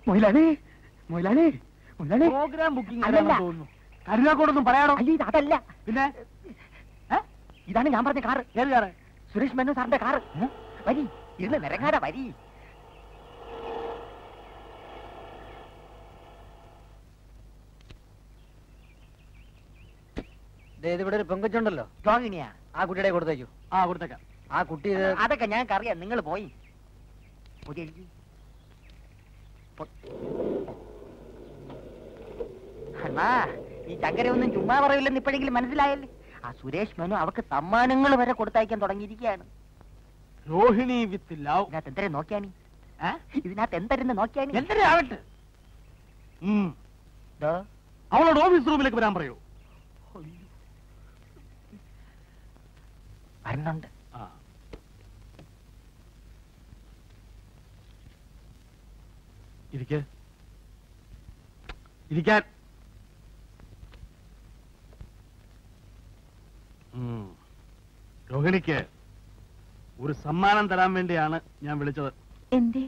മൊയിലാളി മൊയിലാളി മൊയിലാളി programme booking അല്ലല്ല. തോന്നുന്നു കരുനാക്കോടൊന്നും പറയാടോ അയ്യ ഇത് അതല്ല പിന്നെ ഏ? ഇതാണ് ഞാൻ പറഞ്ഞ കാറ് ഏത് കാറ് സുരേഷ് മേനോൻ സാറിന്റെ കാറ് വരി ഇരുന്ന് നിരങ്ങാതെ വരി ഇവിടെ ഒരു പെങ്കൊച്ചുണ്ടല്ലോ രോഹിണിയാ ആ കുട്ടിയുടെ കൊടുത്തേക്കൂ ആ കൊടുത്തേക്കാം ആ കുട്ടി ഇത് അതൊക്കെ ഞങ്ങൾക്ക് അറിയാം നിങ്ങൾ പോയി പുതിയ എഴുതി. പൊ- അണ്ണാ ഈ ചങ്കരയൊന്നും ചുമ്മാ പറയില്ലെന്ന് ഇപ്പോഴെങ്കിലും മനസ്സിലായല്ലേ ആ സുരേഷ് മേനു അവർക്ക് സമ്മാനങ്ങൾ വരെ കൊടുത്തയക്കാൻ തുടങ്ങിയിരിക്കുകയാണ് രോഹിണി വിത്ത് ലവ് ഇതിനകത്ത് എന്തരെ നോക്കിയാനി ഇതിനകത്ത് എന്തരെന്ന് നോക്കിയാനി എന്തിനാ ആവട്ടെ ഉം. ദോ, അവളോട് ഓഫീസ് റൂമിലേക്ക് വരാൻ പറയൂ വരുന്നുണ്ട് ആ ഇരിക്ക് ഇരിക്കാൻ ഉം. രോഹിണിക്ക് ഒരു സമ്മാനം തരാൻ വേണ്ടിയാണ് ഞാൻ വിളിച്ചത് എന്തേ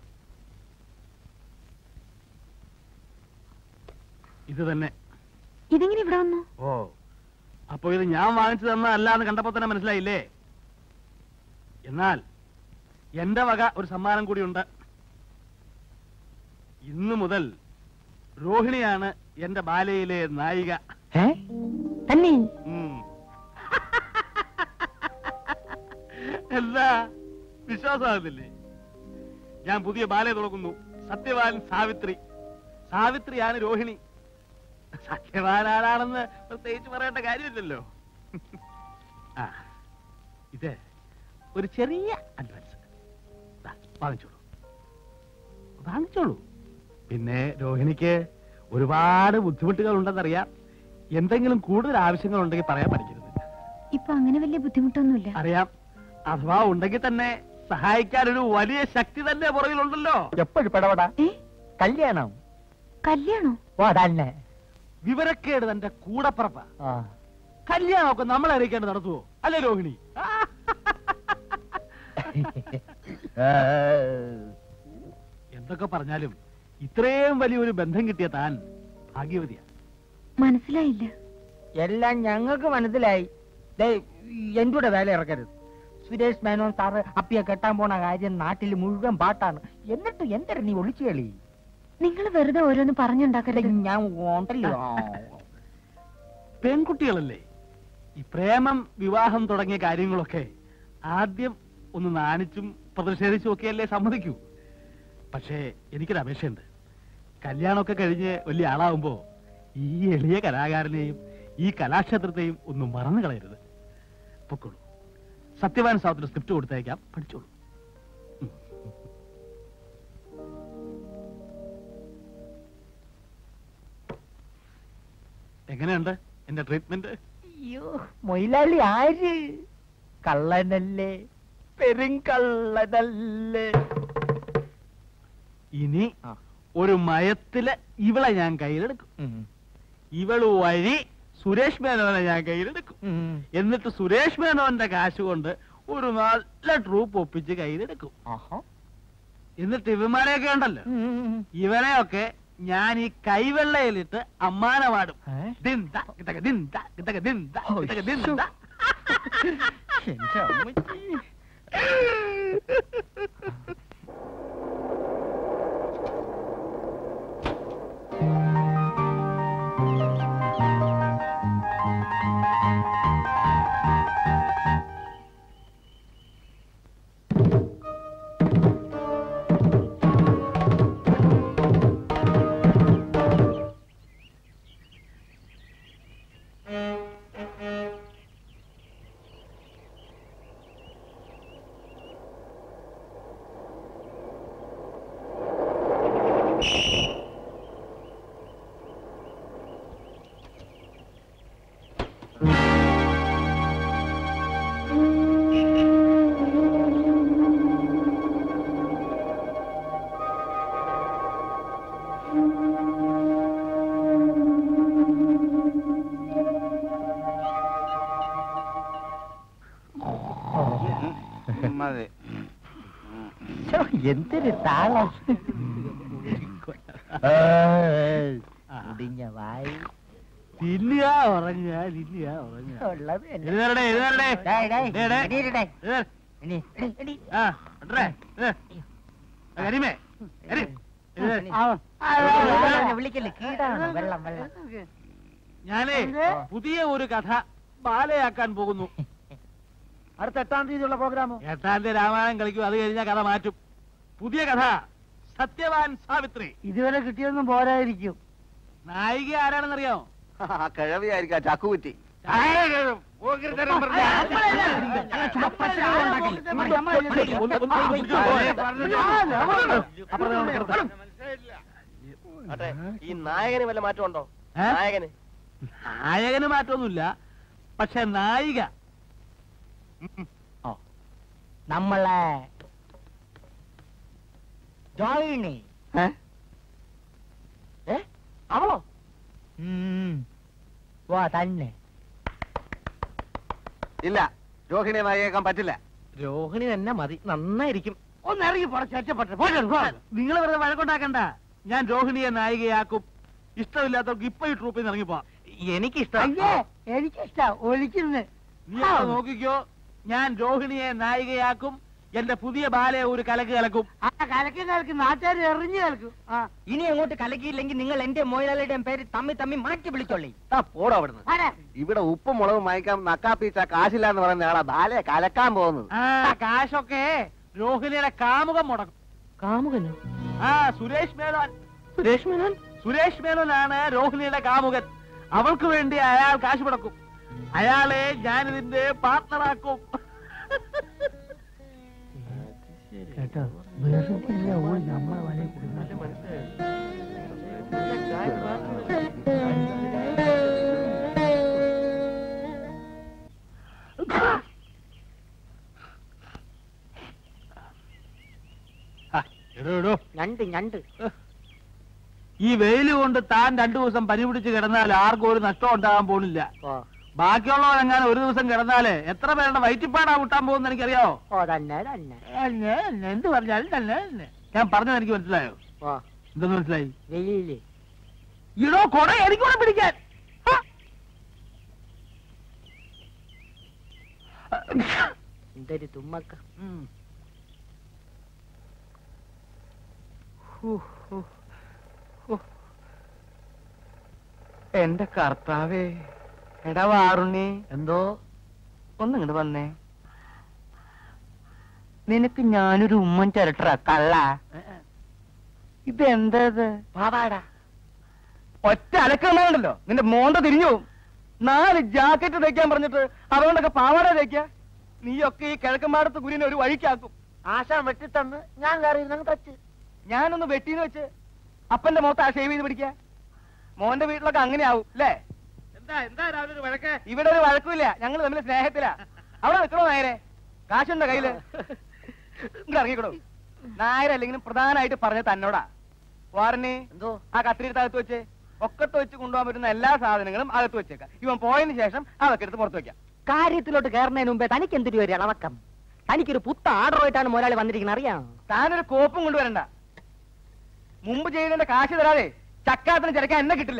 ഇത് തന്നെ ഇതെങ്ങനെ ഇവിടെ വന്നു ഓ അപ്പൊ ഇത് ഞാൻ വാങ്ങിച്ചു തന്നതല്ല എന്ന് കണ്ടപ്പോ തന്നെ മനസ്സിലായില്ലേ എന്നാൽ എന്റെ വക ഒരു സമ്മാനം കൂടിയുണ്ട് ഇന്നു മുതൽ രോഹിണിയാണ് എന്റെ ബാലയിലെ നായിക ഏ തന്നെ ഉം. എന്താ വിശ്വാസമാകുന്നില്ലേ ഞാൻ പുതിയ ബാലയെ തുടങ്ങുന്നു സത്യവാൻ സാവിത്രി സാവിത്രിയാണ് രോഹിണി സത്യവാൻ ആരാണെന്ന് പ്രത്യേകിച്ച് പറയേണ്ട കാര്യമില്ലല്ലോ ആ ഇത് ഒരു ചെറിയ അഡ്വാൻസ് ദാ, വാങ്ങിച്ചോളൂ വാങ്ങിച്ചോളൂ പിന്നെ രോഹിണിക്ക് ഒരുപാട് ബുദ്ധിമുട്ടുകൾ ഉണ്ടെന്നറിയാം എന്തെങ്കിലും കൂടുതൽ ആവശ്യങ്ങൾ ഉണ്ടെങ്കിൽ പറയാൻ പഠിക്കരുത് ഇപ്പൊ അങ്ങനെ വലിയ ബുദ്ധിമുട്ടൊന്നുമില്ല അറിയാം അഥവാ ഉണ്ടെങ്കിൽ തന്നെ സഹായിക്കാൻ ഒരു വലിയ ശക്തി തന്നെ പുറകിലുണ്ടല്ലോ എപ്പോഴും പെടപെടാ ഏ കല്യാണം കല്യാണോ ഓ അതന്നെ വിവരക്കേട് തന്റെ കൂടപ്പറപ്പ ആ കല്യാണമൊക്കെ നമ്മളെ അറിയിക്കേണ്ട നടത്തുവോ അല്ലേ രോഹിണി എന്തൊക്കെ പറഞ്ഞാലും ഇത്രയും വലിയൊരു ബന്ധം കിട്ടിയ താൻ ഭാഗ്യവതിയാ മനസ്സിലായില്ല എല്ലാം ഞങ്ങൾക്ക് മനസ്സിലായി ദേ, എന്റെ കൂടെ വേല ഇറക്കരുത് സുരേഷ് മേനോൻ സാറ് അപ്പിയെ കെട്ടാൻ പോണ കാര്യം നാട്ടിൽ മുഴുവൻ പാട്ടാണ് എന്നിട്ട് എന്തൊരു നീ ഒളിച്ചു കളി നിങ്ങൾ വെറുതെ ഓരോന്ന് പറഞ്ഞുണ്ടാക്കരുത് ഞാൻ ഉണ്ടല്ലോ പെൺകുട്ടികളല്ലേ ഈ പ്രേമം വിവാഹം തുടങ്ങിയ കാര്യങ്ങളൊക്കെ ആദ്യം ഒന്ന് നാണിച്ചും പ്രതിഷേധിച്ചും ഒക്കെയല്ലേ സമ്മതിക്കൂ പക്ഷേ എനിക്കൊരു അപേക്ഷയുണ്ട് കല്യാണമൊക്കെ കഴിഞ്ഞ് വലിയ ആളാവുമ്പോ ഈ എളിയ കലാകാരനെയും ഈ കലാക്ഷേത്രത്തെയും ഒന്നും മറന്നു കളയരുത് പൊക്കോളൂ സത്യവാൻ സാവത്തിന് സ്ക്രിപ്റ്റ് കൊടുത്തേക്കാം പഠിച്ചോളൂ ഉം. എങ്ങനെയുണ്ട് എന്റെ ട്രീറ്റ്മെന്റ് അയ്യോ മൊയിലാളി ആര് കള്ളനല്ലേ പെരുങ്കള്ളനല്ലേ ഇനി ആ. ഒരു മയത്തില് ഇവളെ ഞാൻ കയ്യിലെടുക്കും ഉം. ഇവള് വഴി സുരേഷ് മേനോനെ ഞാൻ കയ്യിലെടുക്കും ഉം. എന്നിട്ട് സുരേഷ് മേനോന്റെ കാശ് കൊണ്ട് ഒരു നല്ല ട്രൂപ്പ് ഒപ്പിച്ച് കയ്യിലെടുക്കും ആഹാ. എന്നിട്ട് ഇവന്മാരെയൊക്കെ ഉണ്ടല്ലോ ഉം. ഇവരെയൊക്കെ ഞാൻ ഈ കൈവെള്ളയിലിട്ട് അമ്മാനമാടും ഏ? ദിന്ത, കിതക ദിന്ത, കിതക ദിന്ത, കിതക ദിന്ത. എന്റെ അമ്മച്ചി. മതി ശ്ശോ, എന്തൊരു താളം മുടിഞ്ഞ വായി തിന്നുക ഉറങ്ങുക തിന്നുക ഉറങ്ങുക ഉള്ളത് തന്നെ. എഴുന്നേരടേ എഴുന്നേരടേ ഡേയ്, ഡേയ്, ഡേ, ഡേ. എണീരടേ. എഴുന്നേര്. എണീ, എണീ, എണീ. ആ ഉണ്ടേ കരിമേ കരി എഴുന്നേര്. ആ, ആ, ആ, വിളിക്കല്ലേ കീടാണ് വെള്ളം വെള്ളം ഞാനേ പുതിയ ഒരു കഥ ബാലയാക്കാൻ പോകുന്നു അടുത്ത എട്ടാം തീയതിയുള്ള പ്രോഗ്രാമോ എട്ടാം തീയതി രാമായണം കളിക്കും അത് കഴിഞ്ഞാൽ കഥ മാറ്റും പുതിയ കഥ സത്യവാൻ സാവിത്രി ഇതുവരെ കിട്ടിയൊന്നും പോരായിരിക്കും നായിക ആരാണെന്നറിയോ കിഴവിയായിരിക്കാം ചക്കുകുറ്റി അതെ ഈ നായകന് വല്ല മാറ്റമുണ്ടോ ഏ? നായകന് നായകന് മാറ്റമൊന്നുമില്ല പക്ഷെ നായിക നമ്മളെ ജോയിനി അവളോ ഉം. വാ തന്നെ ഇല്ല രോഹിണിയെ നായകൻ പറ്റില്ല രോഹിണി തന്നെ മതി നന്നായിരിക്കും ഒന്ന് ഇറങ്ങി പുറച്ചപ്പെട്ടു നിങ്ങൾ വെറുതെ വഴക്കുണ്ടാക്കണ്ട ഞാൻ രോഹിണിയെ നായികയാക്കും ഇഷ്ടമില്ലാത്തവർക്ക് ഇപ്പൊ ഈ ട്രൂപ്പിൽ നിന്ന് ഇറങ്ങിപ്പോ എനിക്കിഷ്ടം അയ്യേ എനിക്കിഷ്ട ഒളിക്കുന്നു നീ അവിടെ നോക്കിക്കോ ഞാൻ രോഹിണിയെ നായികയാക്കും എന്റെ പുതിയ ബാലയെ ഒരു കലക്ക് കലക്കും ആ കലക്കി കലക്കി നാട്ടുകാർ എറിഞ്ഞു കലക്കും ഇനി അങ്ങോട്ട് കലക്കിയില്ലെങ്കിൽ നിങ്ങൾ എന്റെ മൊയിലാളിയുടെയും പേര് തമ്മി തമ്മി മാറ്റി വിളിച്ചോളി താ പോടോ അവിടുന്ന് ഇവിടെ ഉപ്പും മുളകും വാങ്ങിക്കാൻ നക്കാപ്പീച്ച കാശില്ല എന്ന് പറയുന്ന ആളാ ബാലയെ കലക്കാൻ പോകുന്നത് ആ കാശൊക്കെ രോഹിണിയുടെ കാമുകം മുടക്കും കാമുകനോ ആ സുരേഷ് മേനോൻ സുരേഷ് മേനോൻ സുരേഷ് മേനോനാണ് രോഹിണിയുടെ കാമുകൻ അവൾക്ക് വേണ്ടി അയാൾ കാശ് മുടക്കും അയാളെ ഞാനിതിന്റെ പാർട്ണറാക്കും കേട്ടോ വെറുതെ ഓൾ നമ്മളെ വല ആ, എടോ, എടോ. ഞണ്ട് ഞണ്ട് ഈ വെയിൽ കൊണ്ട് താൻ രണ്ടു ദിവസം പനി പിടിച്ച് കിടന്നാൽ ആർക്കും ഒരു നഷ്ടം ഉണ്ടാകാൻ പോണില്ല ബാക്കിയുള്ളവരെങ്ങാനും ഒരു ദിവസം കിടന്നാല് എത്ര പേരുടെ വയറ്റിപ്പാടാ വിട്ടാൻ പോകുന്ന എനിക്കറിയാവോ ഓ തന്നെ തന്നെ തന്നെ, തന്നെ, എന്ത് പറഞ്ഞാലും തന്നെ തന്നെ. ഞാൻ പറഞ്ഞത് എനിക്ക് മനസ്സിലായോ ഓ എന്തെന്ന് മനസ്സിലായി വെയില് ഇടോ കൊട എനിക്കൂടെ പിടിക്കാൻ ഹ! എന്തൊരു തുമ്മക്ക ഉം. എന്റെ കർത്താവേ എടാ വാറുണ്ണി എന്തോ ഒന്നിങ്ങോട്ട് വന്നേ നിനക്ക് ഞാനൊരു ഉമ്മൻ ചിരട്ടറ കള്ള ഇതെന്താ പാവാടാ ഒറ്റ അലക്കണ്ടല്ലോ നിന്റെ മോന്ത തിരിഞ്ഞു പോവും. നാല് ജാക്കറ്റ് തയ്ക്കാൻ പറഞ്ഞിട്ട് അതുകൊണ്ടൊക്കെ പാവാട തയ്ക്ക നീയൊക്കെ ഈ കിഴക്കമ്പാടത്ത് കുരിനെ ഒരു വഴിക്കാക്കും ആശാൻ വെട്ടിത്തന്ന് ഞാൻ കയറി തച്ച് ഞാനൊന്ന് വെട്ടീന്ന് വെച്ച് അപ്പന്റെ മുഖത്ത് ആ ഷേവ് ചെയ്ത് പിടിക്ക മോന്റെ വീട്ടിലൊക്കെ അങ്ങനെ ആവും അല്ലേ എന്താ എന്താ രാവിലെ ഒരു വഴക്ക് ഇവിടെ ഒരു വഴക്കുമില്ല ഞങ്ങൾ തമ്മിൽ സ്നേഹത്തിലാ അവിടെ നിൽക്കണോ നായരെ കാശുണ്ടോ കയ്യില് ഇങ്ങോട്ട് ഇറങ്ങിക്കോളൂ നായരല്ലെങ്കിലും പ്രധാനമായിട്ട് പറഞ്ഞ തന്നോടാ വാറിന് എന്തോ ആ കത്തിരിട്ട് അകത്ത് വെച്ച് ഒക്കത്ത് വെച്ച് കൊണ്ടുപോകാൻ പറ്റുന്ന എല്ലാ സാധനങ്ങളും അകത്ത് വെച്ചേക്കാം ഇവൻ പോയതിനു ശേഷം അതൊക്കെ എടുത്ത് പുറത്ത് വെക്കാം കാര്യത്തിലോട്ട് കയറുന്നതിന് മുമ്പേ തനിക്ക് എന്തൊരു ഒരു ഇളവക്കം തനിക്കൊരു പുത്ത ആർഡറുമായിട്ടാണ് മുതലാളി വന്നിരിക്കുന്നത് അറിയാം താനൊരു കോപ്പും കൊണ്ടുവരണ്ട മുമ്പ് ചെയ്തതിന്റെ കാശ് തരാതെ ചക്കാത്തിന് ചിരക്കാൻ എന്നെ കിട്ടില്ല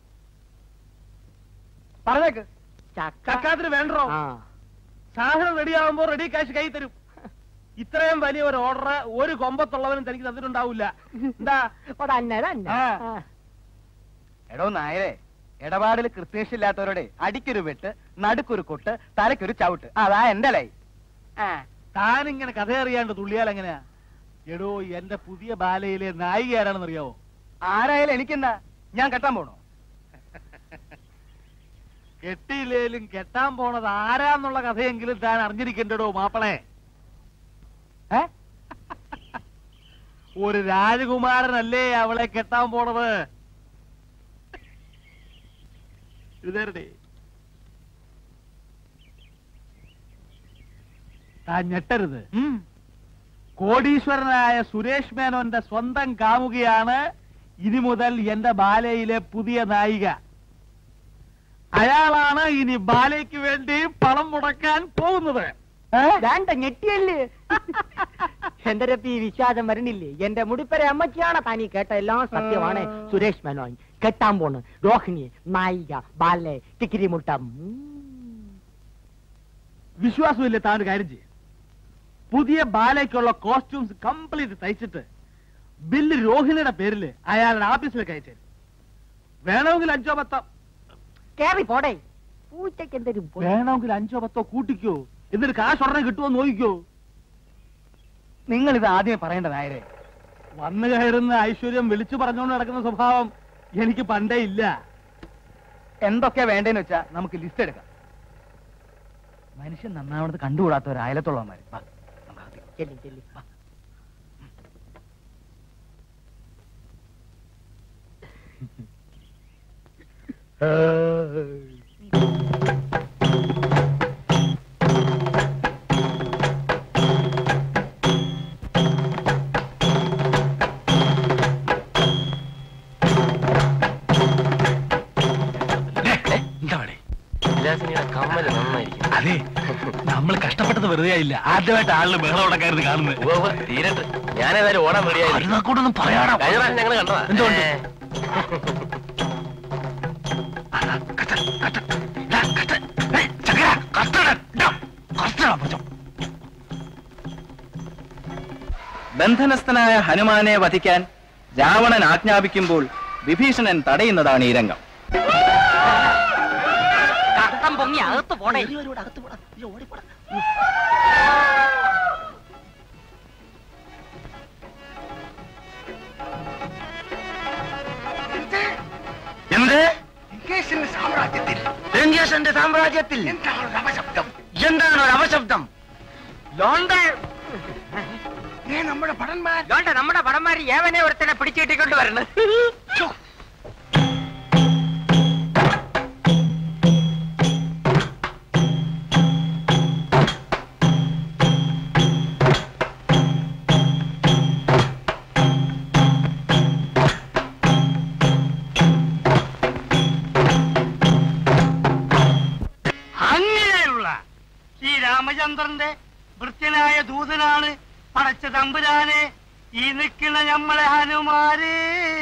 പറഞ്ഞേക്ക് ചക്ക ചക്കാത്തിന് വേണ്ടോ ആ സാധനം റെഡിയാവുമ്പോ റെഡി കാശ് കൈ തരും ഇത്രയും വലിയ ഒരു ഓർഡർ ഒരു കൊമ്പത്തുള്ളവനും തനിക്ക് തന്നിട്ടുണ്ടാവില്ല എന്താ ഓ, തന്നെ തന്നെ ആ. ആ. എടോ നായരെ ഇടപാടിൽ കൃത്യനിഷ്ഠില്ലാത്തവരോടെ അടിക്കൊരു വെട്ട് നടുക്കൊരു കൊട്ട് തലക്കൊരു ചവിട്ട് അതാ എന്റെ ലൈ ആ. താനിങ്ങനെ കഥ അറിയാണ്ട് തുള്ളിയാൽ എങ്ങനെയാ എടോ എന്റെ പുതിയ ബാലയിലെ നായിക ആരാണെന്ന് അറിയാവോ ആരായാലും എനിക്കെന്താ ഞാൻ കെട്ടാൻ പോണോ കെട്ടിയില്ലേലും കെട്ടാൻ പോണത് ആരാന്നുള്ള കഥയെങ്കിലും താൻ അറിഞ്ഞിരിക്കണ്ടടോ മാപ്പിളെ ഏ ഒരു രാജകുമാരനല്ലേ അവളെ കെട്ടാൻ പോണത് എഴുതേരടേ താൻ ഞെട്ടരുത് ഉം. കോടീശ്വരനായ സുരേഷ് മേനോന്റെ സ്വന്തം കാമുകയാണ് ഇനി മുതൽ എന്റെ ബാലയിലെ പുതിയ നായിക അയാളാണ് ഇനി ബാലയ്ക്ക് വേണ്ടി പണം മുടക്കാൻ പോകുന്നത് വേണ്ട ഞെട്ടിയല്ലേ എന്റെ രത്തി ഈ വിശ്വാസം വരണില്ലേ എന്റെ മുടിപ്പര അമ്മച്ചിയാണ് താനീ കേട്ട എല്ലാം സത്യമാണ് സുരേഷ് മേനോൻ കെട്ടാൻ പോണ് രോഹിണി നായിക ബാലെ ടിക്കിരി മുട്ടം വിശ്വാസമില്ല താൻ ഒരു കാര്യം ചെയ്യും പുതിയ ബാലയ്ക്കുള്ള കോസ്റ്റ്യൂംസ് കംപ്ലീറ്റ് തയ്ച്ചിട്ട് ബില്ല് രോഹിണിയുടെ പേരിൽ അയാളുടെ ഓഫീസിലേക്ക് അയച്ചു വേണമെങ്കിൽ അഞ്ചോ പത്തോ കേറി പോടേ പൂച്ചയ്ക്ക് എന്തൊരു പൊ- വേണമെങ്കിൽ അഞ്ചോ പത്തോ കൂട്ടിക്കോ എന്നിട്ട് കാശ് ഉടനെ കിട്ടുമോ നോക്കിക്കോ നിങ്ങൾ ഇത് ആദ്യമേ പറയേണ്ട നായരെ വന്നു കയറുന്ന ഐശ്വര്യം വിളിച്ചു പറഞ്ഞുകൊണ്ട് നടക്കുന്ന സ്വഭാവം എനിക്ക് പണ്ടേ ഇല്ല എന്തൊക്കെയാ വേണ്ടേന്ന് വെച്ചാ നമുക്ക് ലിസ്റ്റ് എടുക്കാം മനുഷ്യൻ നന്നാവണത് കണ്ടുകൂടാത്തവർ അയലത്തുള്ളവന്മാര് വാ, നമുക്ക് അകത്തേക്ക്. ചെല്ല്, ചെല്ല്. വിലാസിനിയുടെ കമ്മല് നന്നായിരിക്കും അതെ നമ്മൾ കഷ്ടപ്പെട്ടത് വെറുതെ ആയില്ല ആദ്യമായിട്ട് ആളിന് ബഹളം ഉണ്ടാക്കരുത് കാണുന്നത് ഉവ്വ് ഉവ്വ്, തീരട്ടെ ഞാനേതായാലും ഓടാൻ റെഡിയായി അരുതാക്കൂടൊന്നും പറയാണോ കഴിഞ്ഞ പ്രാവശ്യം ഞങ്ങൾ കണ്ടതാ എന്തുകൊണ്ട്? ഏ. ബന്ധനസ്ഥനായ ഹനുമാനെ വധിക്കാൻ രാവണൻ ആജ്ഞാപിക്കുമ്പോൾ വിഭീഷണൻ തടയുന്നതാണ് ഈ രംഗം കക്കം പൊങ്ങി അകത്ത് പോടേ എന്ത് ലങ്കേശന്റെ സാമ്രാജ്യത്തിൽ എന്താണ് ഒരു അപശബ്ദം ലോണ്ട ലോണ്ട നമ്മുടെ പടന്മാര് ഏവനെ ഒരുത്തനെ പിടിച്ചിട്ടിക്കൊണ്ട് വരണം അങ്ങനെയുള്ള ഈ രാമചന്ദ്രന്റെ വൃത്യനായ ദൂതനാണ് പടച്ച തമ്പുരാനെ ഈ നിൽക്കുന്ന നമ്മളെ ഹനുമാര്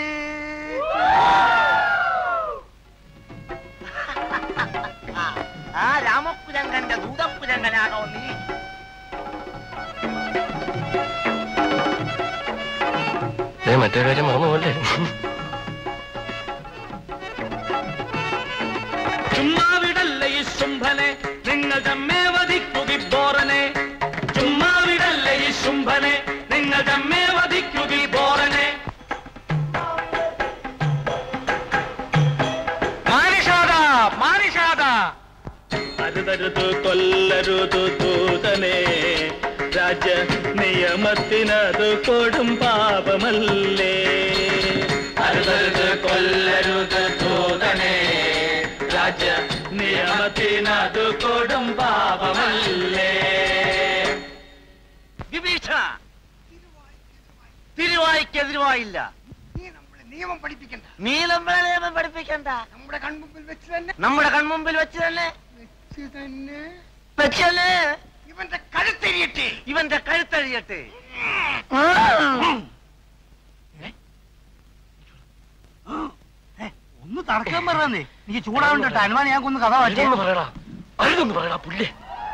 ആ രാമപുരങ്കന്റെ ദൂതപുരങ്കനാണോ നീ ദേ, മറ്റേ കാര്യം മറന്നുപോലെ ചുമ്മാവിടല്ല ഈ ശുംഭനെ നിങ്ങൾ തമ്മേ വധിക്കുകി ബോറനെ ചുമ്മാവിടല്ല ഈ ശുംഭനെ നിങ്ങൾ തമ്മേ വധിക്കുകി ബോറനെ മാനിഷാദ മാനിഷാദ അരുതരുതു കൊല്ലരുതു ദൂതനെ രാജ നിയമത്തിനത് കൊടും പാപമല്ലേ അരുതരുത് കൊല്ലരുത് ദൂതനെ രാജ നിയമത്തിനത് കൊടും പാപമല്ലേ വിഭീഷണ തിരുവായിക്കെതിരുവായില്ല നീ നമ്മളെ നിയമം പഠിപ്പിക്കണ്ട നമ്മുടെ കൺമുമ്പിൽ വെച്ച് തന്നെ നമ്മുടെ കൺമുമ്പിൽ വെച്ച് തന്നെ വെച്ച് തന്നെ ഇവന്റെ കഴുത്തരിയട്ടെ ഇവന്റെ കഴുത്തരിയട്ടെ ഒന്ന് തർക്കം പറഞ്ഞേ എനിക്ക് ചൂടാവണ്ട അനുമാനം ഞാൻ കൊന്ന് കഥ വായിച്ചേ അരുതൊന്ന് പറയടാ അരുതൊന്ന് പറയടാ പുല്ലേ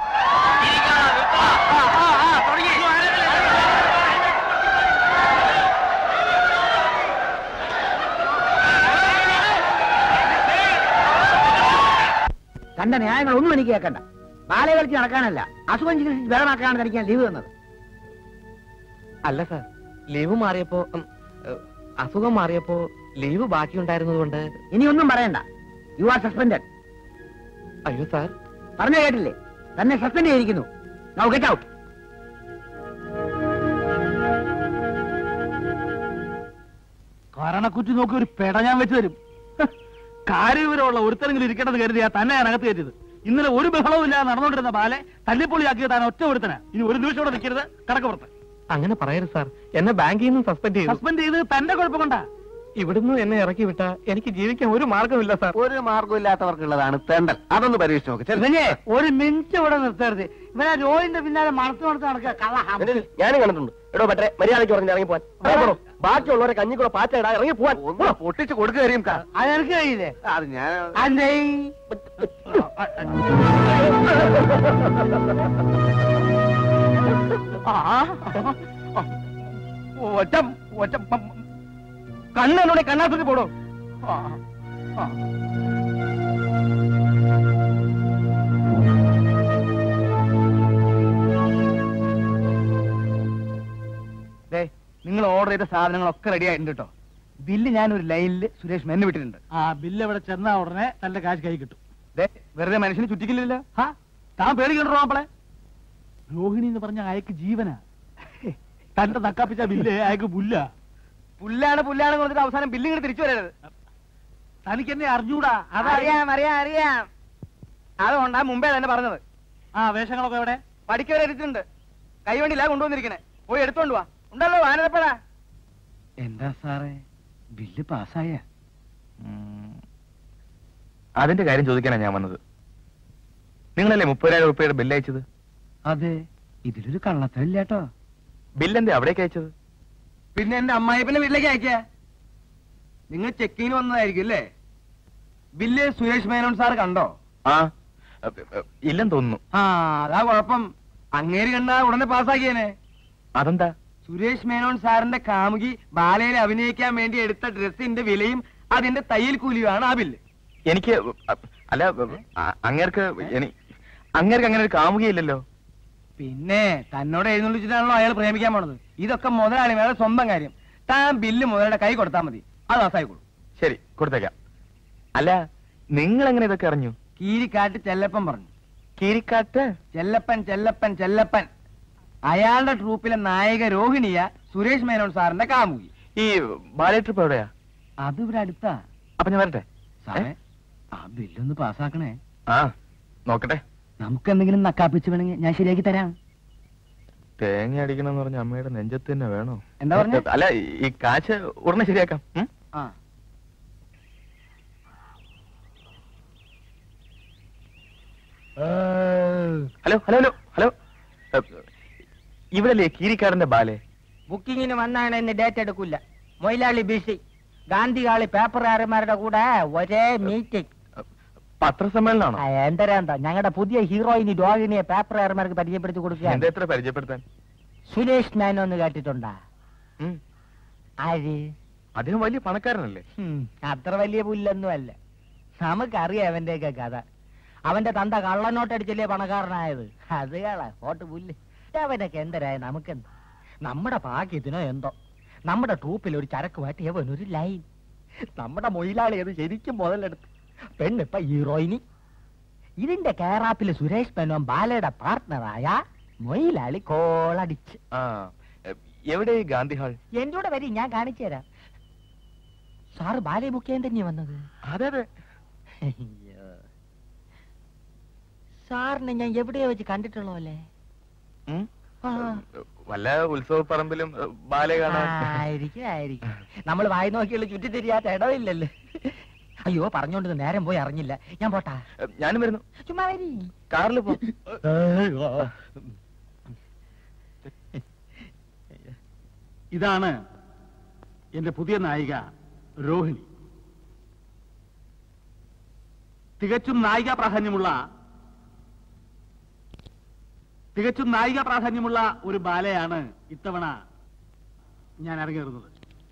തന്റെ ന്യായങ്ങൾ ഒന്നും എനിക്ക് കേൾക്കണ്ട ബാലെ കളിച്ച് നടക്കാനല്ല അസുഖം ചികിത്സിച്ച് ബലമാക്കാനാണ് തനിക്ക് ഞാൻ ലീവ് തന്നത് അല്ല സാർ ലീവ് മാറിയപ്പോ ഉം, ഏഹ്, അസുഖം മാറിയപ്പോ ലീവ് ബാക്കിയുണ്ടായിരുന്നതുകൊണ്ട് ഇനി ഒന്നും പറയണ്ട യു ആർ സസ്പെൻഡഡ് അയ്യോ സാർ പറഞ്ഞു കേട്ടില്ലേ തന്നെ സസ്പെൻഡ് ചെയ്തിരിക്കുന്നു നൗ ഗെറ്റ് ഔട്ട് കരണക്കുറ്റി നോക്കി ഒരു പെട ഞാൻ വെച്ച് തരും ഹ്, കാര്യവിവരമുള്ള ഒരുത്തരെങ്കിലും ഇരിക്കണമെന്ന് കരുതിയാ തന്നെ ഞാൻ അകത്ത് കയറ്റിയത് ഇന്നലെ ഒരു ബഹളവും ഇല്ലാതെ നടന്നുകൊണ്ടിരുന്ന ബാലെ തല്ലിപ്പൊളിയാക്കിയത് താൻ ഒറ്റ ഒരുത്തനാ ഇനി ഒരു നിമിഷം കൂടെ നിൽക്കരുത് കടക്കപ്പുറത്ത് അങ്ങനെ പറയരുത് സാർ എന്നെ ബാങ്കിൽ നിന്നും സസ്പെൻഡ് ചെയ്തു സസ്പെൻഡ് ചെയ്ത് തന്റെ കുഴപ്പം കൊണ്ടാ ഇവിടുന്ന് എന്നെ ഇറക്കി വിട്ട എനിക്ക് ജീവിക്കാൻ ഒരു മാർഗമില്ല സാർ ഒരു മാർഗമില്ലാത്തവർക്കുള്ളതാണ് തെണ്ടൽ അതൊന്ന് പരീക്ഷിച്ച് നോക്ക് ചെല്ല്. ഒരു മിനിറ്റ് ഇവിടെ നിർത്തരുത് ഇവനെ രോഹിന്റെ പിന്നാലെ മണത്ത് മണത്ത് നടക്കുക കള്ള ഞാനും കണ്ടിട്ടുണ്ട് എടോ പറ്റേ മര്യാദയ്ക്ക് പറഞ്ഞ് ഇറങ്ങി പോവാൻ ഇറങ്ങണോ? ബാക്കിയുള്ളവരെ കഞ്ഞി കൂടെ പാറ്റയിടാ ഇറങ്ങി പോവാൻ ഒന്ന് പൊട്ടിച്ച് കൊടുക്കുക കരീം കാ അത് എനിക്ക് കഴിയില്ലേ അത് ഞാൻ അന്തേ ഒറ്റ ഒറ്റ കണ്ണ് എന്നോട് കണ്ണാത്തുണ്ടി പോടോ ആ, ആ. ദേ, നിങ്ങൾ ഓർഡർ ചെയ്ത സാധനങ്ങളൊക്കെ റെഡി ആയിട്ടുണ്ട് കേട്ടോ ബില്ല് ഞാൻ ഒരു ലൈനിൽ സുരേഷ് മെന്ന് വിട്ടിട്ടുണ്ട് ആ ബില്ല് ഇവിടെ ചെന്നാ ഉടനെ തന്റെ കാശ് കൈ കിട്ടും ദേ, വെറുതെ മനുഷ്യന് ചുറ്റിക്കില്ലല്ലോ ഹാ താൻ പേടിക്കണ്ടോ മാപ്പിളെ രോഹിണി എന്ന് പറഞ്ഞ അയക്ക് ജീവനാ തന്റെ നക്കാപ്പിച്ച ബില്ല് അയക്ക് പുല്ല പുല്ലാണ് പുല്ലാണ് പറഞ്ഞിട്ട് അവസാനം ബില്ല് ഇങ്ങോട്ട് തിരിച്ചു വരരുത് തനിക്ക് എന്നെ അറിഞ്ഞൂടാ അതാ അറിയാം അറിയാം അറിയാം അതുകൊണ്ടാ മുമ്പേ തന്നെ പറഞ്ഞത് ആ വേഷങ്ങളൊക്കെ എവിടെ പഠിക്കവരെ എത്തിയിട്ടുണ്ട് കൈവണ്ടിയിലാ കൊണ്ടുവന്നിരിക്കണേ പോയി എടുത്തോണ്ട് വാ ഉണ്ടല്ലോ വാനരപ്പഴാ എന്താ സാറേ ബില്ല് പാസ്സായ അതിന്റെ കാര്യം ചോദിക്കാനാണ് ഞാൻ വന്നത് നിങ്ങളല്ലേ മുപ്പതിനായിരം റുപ്യയുടെ ബില്ല് അയച്ചത് അതെ ഇതിലൊരു കള്ളത്തരില്ല കേട്ടോ ബില്ലെന്തേ അവിടേക്ക് അയച്ചത് പിന്നെ എന്റെ അമ്മായിപ്പന്റെ വീട്ടിലേക്ക് അയക്കാ നിങ്ങൾ ചെക്കിങ്ങിന് വന്നതായിരിക്കും അല്ലേ ബില്ല് സുരേഷ് മേനോൻ സാർ കണ്ടോ ആ അ, അ, ഇല്ലെന്ന് തോന്നുന്നു ആ അതാ കുഴപ്പം അങ്ങേര് കണ്ടാ ഉടനെ പാസ്സാക്കിയേനെ അതെന്താ സുരേഷ് മേനോൻ സാറിന്റെ കാമുകി ബാലയിൽ അഭിനയിക്കാൻ വേണ്ടി എടുത്ത ഡ്രസ്സിന്റെ വിലയും അതിന്റെ തയ്യൽ കൂലിയുമാണ് ആ ബില്ല് എനിക്ക് അ, അല്ല അ, അങ്ങേർക്ക് എനി അങ്ങേർക്ക് അങ്ങനെ ഒരു കാമുകയില്ലല്ലോ പിന്നെ തന്നോട് എഴുന്നള്ളിച്ചിട്ടാണല്ലോ അയാൾ പ്രേമിക്കാൻ പോണത് ഇതൊക്കെ മുതലാളി വേറെ സ്വന്തം കാര്യം താൻ ബില്ല് മുതലാളിയുടെ കൈ കൊടുത്താൽ മതി അത് പാസ്സായിക്കോളൂ ശരി കൊടുത്തേക്കാം അല്ല നിങ്ങൾ എങ്ങനെ ഇതൊക്കെ അറിഞ്ഞു കീരിക്കാട്ട് ചെല്ലപ്പൻ പറഞ്ഞു കീരിക്കാട്ട് ചെല്ലപ്പൻ ചെല്ലപ്പൻ ചെല്ലപ്പൻ അയാളുടെ ട്രൂപ്പിലെ നായിക രോഹിണിയ സുരേഷ് മേനോൻ സാറിന്റെ കാമുകി ഈ ബാലേ ട്രിപ്പ് എവിടെയാ അത് ഇവിടെ അടുത്താ അപ്പൊ ഞാൻ വരട്ടെ സാറേ ആ ബില്ലൊന്ന് പാസ്സാക്കണേ ആ നോക്കട്ടെ നമുക്ക് എന്തെങ്കിലും നക്കാപ്പിച്ച് വേണമെങ്കിൽ ഞാൻ ശരിയാക്കി തരാം തേങ്ങ അടിക്കണം എന്ന് പറഞ്ഞ അമ്മയുടെ നെഞ്ചത്ത് തന്നെ വേണോ എന്താ പറഞ്ഞേ? അല്ല ഈ കാശ് ഉടനെ ശരിയാക്കാം ഉം? ആ ഹലോ ഹലോ ഹലോ ഹലോ ഇവിടല്ലേ കീരിക്കാടന്റെ ബാലെ ബുക്കിങ്ങിന് വന്നാണ് ഇന്ന് ഡേറ്റ് എടുക്കില്ല മൊയിലാളി ബിസി ഗാന്ധികാളി പേപ്പറുകാരന്മാരുടെ കൂടെ ഒരേ മീറ്റിംഗ് പത്രസമ്മേളനാണോ എന്തരാന്താ ഞങ്ങളുടെ പുതിയ ഹീറോയിനി രോഹിണിയെ പേപ്പറുകാരന്മാർക്ക് പരിചയപ്പെടുത്തി കൊടുക്കുക എന്താ എത്ര പരിചയപ്പെടുത്താൻ സുരേഷ് മേനോ എന്ന് കേട്ടിട്ടുണ്ടാ ഉം. ആര് അദ്ദേഹം വലിയ പണക്കാരനല്ലേ ഹും, അത്ര വലിയ പുല്ലൊന്നും അല്ല നമുക്കറിയാം അവന്റെയൊക്കെ കഥ അവന്റെ തന്ത കള്ളനോട്ടടിച്ചല്ലേ പണക്കാരനായത് അത് കള ഓട്ട് പുല്ല് അവനൊക്കെ എന്തരായ നമുക്കെന്ത് നമ്മുടെ ഭാഗ്യത്തിനോ എന്തോ നമ്മുടെ ട്രൂപ്പിൽ ഒരു ചരക്ക് മാറ്റിയവൻ ഒരു ലൈൻ നമ്മുടെ മൊയിലാളി അത് ശരിക്കും മുതലെടുത്ത് പെണ്ണിപ്പ ഹീറോയിനി ഇതിന്റെ കേറാപ്പില് സുരേഷ് മേനോൻ ബാലയുടെ പാർട്ട്ണറായ മൊയിലാളി കോളടിച്ച് ആ എ, എവിടെ ഈ ഗാന്ധി ഹാൾ എന്റെ കൂടെ വരി ഞാൻ കാണിച്ചു തരാം സാറ് ബാലയെ ബുക്ക് ചെയ്യാൻ തന്നെയാ വന്നത് അതെ അതെ അയ്യോ. സാറിനെ ഞാൻ എവിടെയോ വെച്ച് കണ്ടിട്ടുള്ളോ അല്ലേ ഉം? ആ. വല്ല ഉത്സവ പറമ്പിലും എ, ബാലെ കാണാൻ ആയിരിക്കും ആയിരിക്കും നമ്മൾ വായി നോക്കിയുള്ള ചുറ്റി തിരിയാത്ത ഇടവില്ലല്ലോ അയ്യോ പറഞ്ഞോണ്ട് നേരം പോയി അറിഞ്ഞില്ല ഞാൻ പോട്ടാ എ, ഞാനും വരുന്നു ചുമ്മാ വരി കാറിൽ പോ ഇതാണ് എന്റെ പുതിയ നായിക രോഹിണി തികച്ചും നായിക പ്രാധാന്യമുള്ള തികച്ചും നായിക പ്രാധാന്യമുള്ള ഒരു ബാലയാണ് ഇത്തവണ ഞാൻ ഇറങ്ങിയിരുന്നത്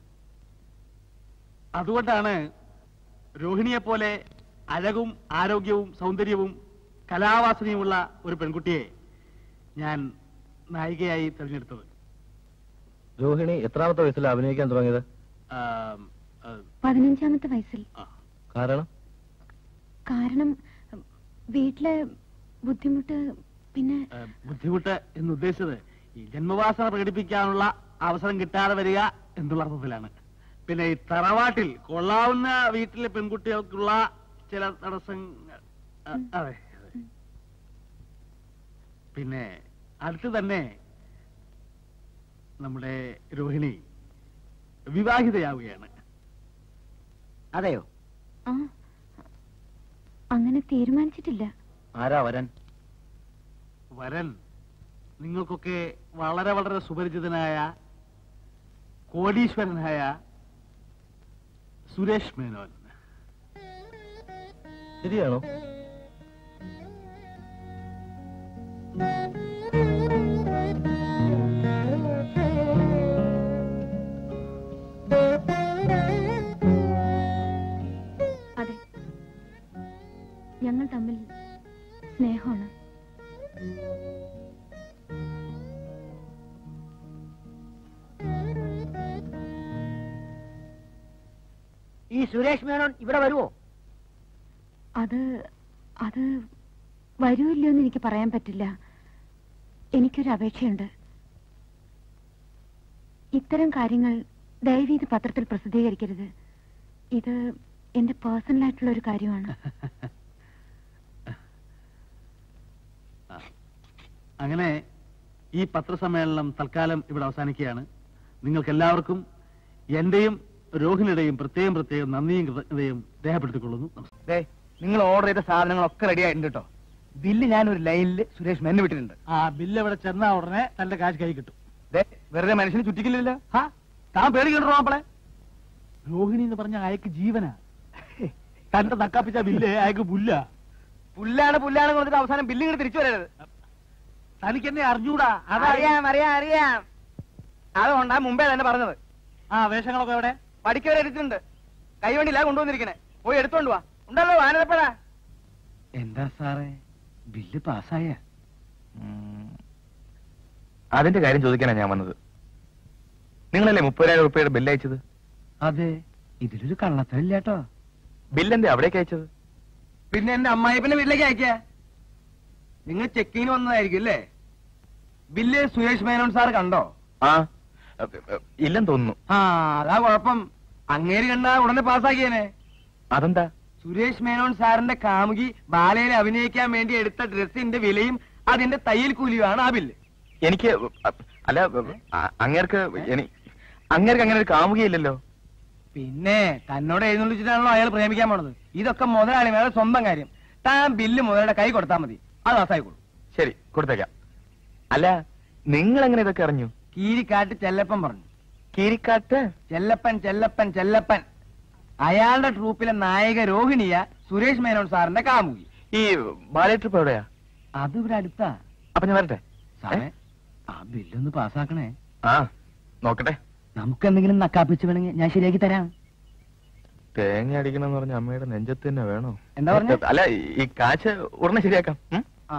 അതുകൊണ്ടാണ് രോഹിണിയെ പോലെ അഴകും ആരോഗ്യവും സൗന്ദര്യവും കലാവാസനയുമുള്ള ഒരു പെൺകുട്ടിയെ ഞാൻ നായികയായി തിരഞ്ഞെടുത്തത് രോഹിണി എത്രാമത്തെ വയസ്സിൽ അഭിനയിക്കാൻ തുടങ്ങിയത് ആം, ആ, പതിനഞ്ചാമത്തെ വയസ്സിൽ ആ. കാരണം കാരണം ഉം, വീട്ടിലെ ബുദ്ധിമുട്ട് പിന്നെ ആ, ബുദ്ധിമുട്ട് എന്ന് ഉദ്ദേശിച്ചത് ഈ ജന്മവാസന പ്രകടിപ്പിക്കാനുള്ള അവസരം കിട്ടാതെ വരിക എന്നുള്ള അർത്ഥത്തിലാണ് പിന്നെ ഈ തറവാട്ടിൽ കൊള്ളാവുന്ന വീട്ടിലെ പെൺകുട്ടികൾക്കുള്ള ചില തടസ്സങ്ങൾ ആ, അതെ അതെ. പിന്നെ അടുത്ത് തന്നെ നമ്മുടെ രോഹിണി വിവാഹിതയാവുകയാണ് അതെയോ ആ അങ്ങനെ തീരുമാനിച്ചിട്ടില്ല ആരാ വരൻ വരൻ നിങ്ങൾക്കൊക്കെ വളരെ വളരെ സുപരിചിതനായ കോടീശ്വരനായ സുരേഷ് മേനോൻ ശരിയാണോ അതെ ഞങ്ങൾ തമ്മിൽ സ്നേഹമാണ് ഈ സുരേഷ് മേനോൻ ഇവിടെ വരുവോ അത് അത് വരുമില്ലോ എന്ന് എനിക്ക് പറയാൻ പറ്റില്ല എനിക്കൊരു അപേക്ഷയുണ്ട് ഇത്തരം കാര്യങ്ങൾ ദയവീത് പത്രത്തിൽ പ്രസിദ്ധീകരിക്കരുത് ഇത് എന്റെ പേഴ്സണൽ ആയിട്ടുള്ള ഒരു കാര്യമാണ് അങ്ങനെ ഈ പത്രസമ്മേളനം തൽക്കാലം ഇവിടെ അവസാനിക്കുകയാണ് നിങ്ങൾക്ക് എല്ലാവർക്കും എന്റെയും രോഹിണിയുടെയും പ്രത്യേകം പ്രത്യേകം നന്ദിയും കൃതജ്ഞതയും രേഖപ്പെടുത്തിക്കൊള്ളുന്നു നമസ്കാരം. ദേ നിങ്ങൾ ഓർഡർ ചെയ്ത സാധനങ്ങളൊക്കെ റെഡി ആയിട്ടുണ്ട് കേട്ടോ ബില്ല് ഞാൻ ഒരു ലൈനിൽ സുരേഷ് മെന്ന് വിട്ടിട്ടുണ്ട് ആ ബില്ല് ഇവിടെ ചെന്നാ ഉടനെ തന്റെ കാശ് കൈ കിട്ടും ദേ വെറുതെ മനുഷ്യന് ചുറ്റിക്കില്ലല്ലോ ഹാ താൻ പേടിക്കണ്ടോ മാപ്പിളെ രോഹിണി എന്ന് പറഞ്ഞ അയക്ക് ജീവനാ തന്റെ നക്കാപ്പിച്ച ബില്ല് അയക്ക് പുല്ല പുല്ലാണ് പുല്ലാണ് കൊടുത്തിട്ട് അവസാനം ബില്ല് ഇങ്ങോട്ട് തിരിച്ചു വരരുത് തനിക്ക് എന്നെ അറിഞ്ഞൂടാ അതാ അറിയാം അറിയാം അറിയാം അതുകൊണ്ടാ മുമ്പേ തന്നെ പറഞ്ഞത് ആ വേഷങ്ങളൊക്കെ എവിടെ പഠിക്കവരെ എടുത്തിട്ടുണ്ട് കൈവണ്ടിയിലാ കൊണ്ടുവന്നിരിക്കണേ പോയി എടുത്തോണ്ട് വാ ഉണ്ടല്ലോ ആനന്ദപ്പഴാ എന്താ സാറേ ബില്ല് പാസ്സായ അതിന്റെ കാര്യം ചോദിക്കാനാണ് ഞാൻ വന്നത് നിങ്ങളല്ലേ മുപ്പതിനായിരം റുപ്യയുടെ ബില്ല് അയച്ചത് അതെ ഇതിലൊരു കള്ളത്തരില്ല കേട്ടോ ബില്ലെന്തേ അവിടേക്ക് അയച്ചത് പിന്നെ എന്റെ അമ്മായിപ്പന്റെ വീട്ടിലേക്ക് അയക്കാ നിങ്ങൾ ചെക്കിങ്ങിന് വന്നതായിരിക്കും അല്ലേ ബില്ല് സുരേഷ് മേനോൻ സാർ കണ്ടോ ആ അ, അ, ഇല്ലെന്ന് തോന്നുന്നു ആ അതാ കുഴപ്പം അങ്ങേര് കണ്ടാ ഉടനെ പാസ്സാക്കിയേനെ അതെന്താ സുരേഷ് മേനോൻ സാറിന്റെ കാമുകി ബാലയിൽ അഭിനയിക്കാൻ വേണ്ടി എടുത്ത ഡ്രസ്സിന്റെ വിലയും അതിന്റെ തയ്യൽ കൂലിയുമാണ് ആ ബില്ല് എനിക്ക് അ, അല്ല അ, അങ്ങേർക്ക് എനി- അങ്ങേർക്ക് അങ്ങനെ ഒരു കാമുകയില്ലല്ലോ പിന്നെ തന്നോട് എഴുന്നള്ളിച്ചിട്ടാണല്ലോ അയാൾ പ്രേമിക്കാൻ പോണത് ഇതൊക്കെ മുതലാളി വേറെ സ്വന്തം കാര്യം താൻ ബില്ല് മുതലാളിയുടെ കൈ കൊടുത്താൽ മതി അത് പാസ്സായിക്കോളൂ ശരി കൊടുത്തേക്കാം അല്ല നിങ്ങൾ എങ്ങനെ ഇതൊക്കെ അറിഞ്ഞു കീരിക്കാട്ട് ചെല്ലപ്പൻ പറഞ്ഞു കീരിക്കാട്ട് ചെല്ലപ്പൻ ചെല്ലപ്പൻ ചെല്ലപ്പൻ അയാളുടെ ട്രൂപ്പിലെ നായിക രോഹിണിയ സുരേഷ് മേനോൻ സാറിന്റെ കാമുകി ഈ ബാലേ ട്രിപ്പ് എവിടെയാ അത് ഇവിടെ അടുത്താ അപ്പൊ ഞാൻ വരട്ടെ സാറേ ആ ബില്ലൊന്ന് പാസ്സാക്കണേ ആ നോക്കട്ടെ നമുക്ക് എന്തെങ്കിലും നക്കാപ്പിച്ച് വേണമെങ്കിൽ ഞാൻ ശരിയാക്കി തരാം തേങ്ങ അടിക്കണം എന്ന് പറഞ്ഞ അമ്മയുടെ നെഞ്ചത്ത് തന്നെ വേണോ എന്താ പറഞ്ഞേ? അല്ല ഈ കാശ് ഉടനെ ശരിയാക്കാം ഉം? ആ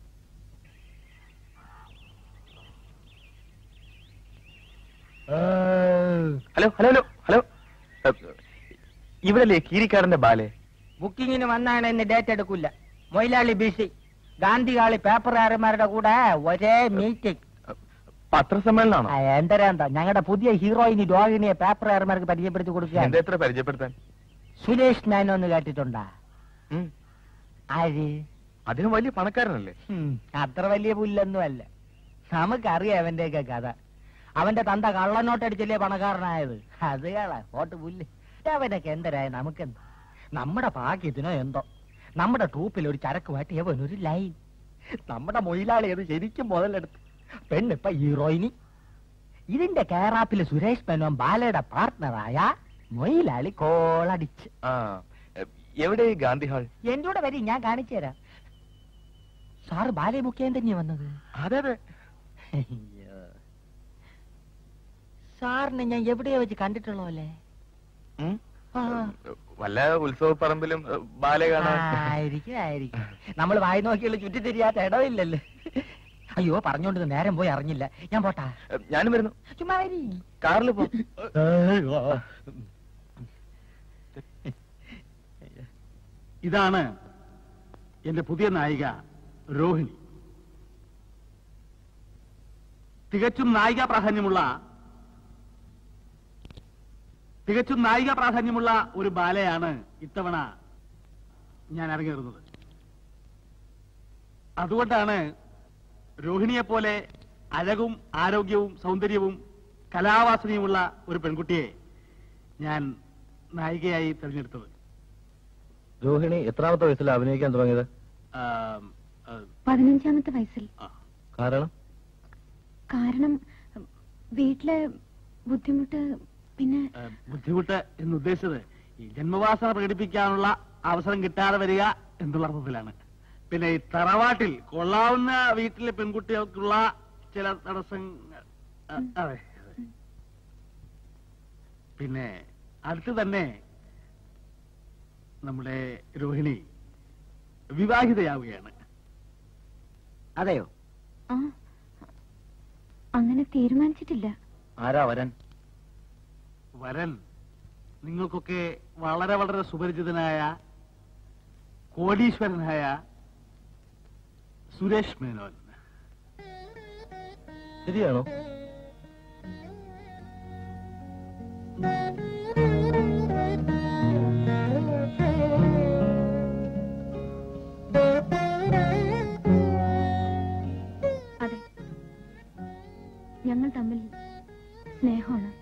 ഹലോ ഹലോ ഹലോ ഹലോ ഇവിടല്ലേ കീരിക്കാരന്റെ ബാലെ ബുക്കിങ്ങിന് വന്നാണ് ഇന്ന് ഡേറ്റ് എടുക്കില്ല മൊയിലാളി ബിസി ഗാന്ധികാളി പേപ്പറുകാരന്മാരുടെ കൂടെ ഒരേ മീറ്റിംഗ് പത്രസമ്മേളനാണോ എന്തരാന്താ ഞങ്ങളുടെ പുതിയ ഹീറോയിനി രോഹിണിയെ പേപ്പറുകാരന്മാർക്ക് പരിചയപ്പെടുത്തി കൊടുക്കുക എന്താ എത്ര പരിചയപ്പെടുത്താൻ സുരേഷ് മേനോ എന്ന് കേട്ടിട്ടുണ്ടാ ഉം. ആര് അതിന് വലിയ പണക്കാരനല്ലേ ഹും, അത്ര വലിയ പുല്ലൊന്നും അല്ല നമുക്കറിയാം അവന്റെയൊക്കെ കഥ അവന്റെ തന്ത കള്ളനോട്ടടിച്ചല്ലേ പണക്കാരനായത് അത് കള ഓട്ട് പുല്ല് അവനൊക്കെ എന്തരായ നമുക്കെന്ത് നമ്മുടെ ഭാഗ്യത്തിനോ എന്തോ നമ്മുടെ ട്രൂപ്പിൽ ഒരു ചരക്ക് മാറ്റി അവൻ ഒരു ലൈൻ നമ്മുടെ മൊയിലാളി അത് ശരിക്കും മുതലെടുത്ത് പെണ്ണിപ്പ ഹീറോയിനി ഇതിന്റെ കേറാപ്പില് സുരേഷ് മേനോൻ ബാലയുടെ പാർട്ട്ണറായ മൊയിലാളി കോളടിച്ച് ആ എവിടെ ഈ ഗാന്ധി ഹാൾ എന്റെ കൂടെ വരി ഞാൻ കാണിച്ചു തരാം സാറ് ബാലയെ മുഖ്യം തന്നെയാ വന്നത് അതെ അതെ അയ്യോ. സാറിനെ ഞാൻ എവിടെയാ വെച്ച് കണ്ടിട്ടുള്ളോ അല്ലേ ഉം. ആ. വല്ല ഉത്സവ പറമ്പിലും ബാലെ കാണാൻ ആയിരിക്കും ആയിരിക്കും നമ്മൾ വായി നോക്കിയുള്ള ചുറ്റി തിരിയാത്ത ഇടവില്ലല്ലോ അയ്യോ പറഞ്ഞോണ്ട് നേരം പോയി അറിഞ്ഞില്ല ഞാൻ പോട്ടാ ഞാനും വരുന്നു ചുമ്മാ വരി കാറിൽ പോ ഇതാണ് എന്റെ പുതിയ നായിക രോഹിണി തികച്ചും നായിക പ്രാധാന്യമുള്ള തികച്ചും നായിക പ്രാധാന്യമുള്ള ഒരു ബാലയാണ് ഇത്തവണ ഞാൻ ഇറങ്ങിയിരുന്നത് അതുകൊണ്ടാണ് രോഹിണിയെ പോലെ അഴകും ആരോഗ്യവും സൗന്ദര്യവും കലാവാസനയുമുള്ള ഒരു പെൺകുട്ടിയെ ഞാൻ നായികയായി തിരഞ്ഞെടുത്തത് രോഹിണി എത്രാമത്തെ വയസ്സിലാണ് അഭിനയിക്കാൻ തുടങ്ങിയത് ആം, ആ, പതിനഞ്ചാമത്തെ വയസ്സിൽ കാരണം കാരണം വീട്ടിലെ ബുദ്ധിമുട്ട് പിന്നെ ഏ, ബുദ്ധിമുട്ട് എന്ന് ഉദ്ദേശിച്ചത് ഈ ജന്മവാസന പ്രകടിപ്പിക്കാനുള്ള അവസരം കിട്ടാതെ വരിക എന്നുള്ള അർത്ഥത്തിലാണ് പിന്നെ ഈ തറവാട്ടിൽ കൊള്ളാവുന്ന വീട്ടിലെ പെൺകുട്ടികൾക്കുള്ള ചില തടസ്സങ്ങൾ ആ, അതെ അതെ. പിന്നെ അടുത്ത് തന്നെ നമ്മുടെ രോഹിണി വിവാഹിതയാവുകയാണ് അതെയോ ആ അങ്ങനെ തീരുമാനിച്ചിട്ടില്ല ആരാ വരൻ വരൻ നിങ്ങൾക്കൊക്കെ വളരെ വളരെ സുപരിചിതനായ കോടീശ്വരനായ സുരേഷ് മേനോൻ ശരിയാണോ അതെ ഞങ്ങൾ തമ്മിൽ സ്നേഹമാണ്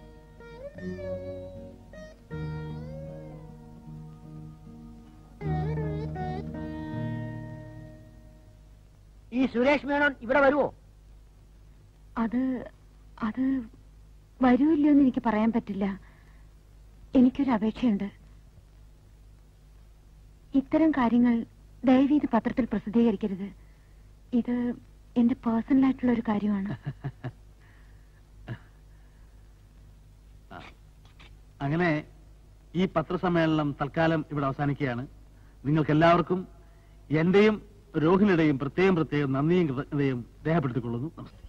ഈ സുരേഷ് മേനോൻ ഇവിടെ വരുവോ അത് അത് വരുമില്ലോ എന്ന് എനിക്ക് പറയാൻ പറ്റില്ല എനിക്കൊരു അപേക്ഷയുണ്ട് ഇത്തരം കാര്യങ്ങൾ ദയവീത് പത്രത്തിൽ പ്രസിദ്ധീകരിക്കരുത് ഇത് എന്റെ പേഴ്സണൽ ആയിട്ടുള്ള ഒരു കാര്യമാണ് അങ്ങനെ ഈ പത്രസമ്മേളനം തൽക്കാലം ഇവിടെ അവസാനിക്കുകയാണ് നിങ്ങൾക്ക് എല്ലാവർക്കും എന്റെയും രോഹിണിയുടെയും പ്രത്യേകം പ്രത്യേകം നന്ദിയും കൃതജ്ഞതയും രേഖപ്പെടുത്തിക്കൊള്ളുന്നു നമസ്തേ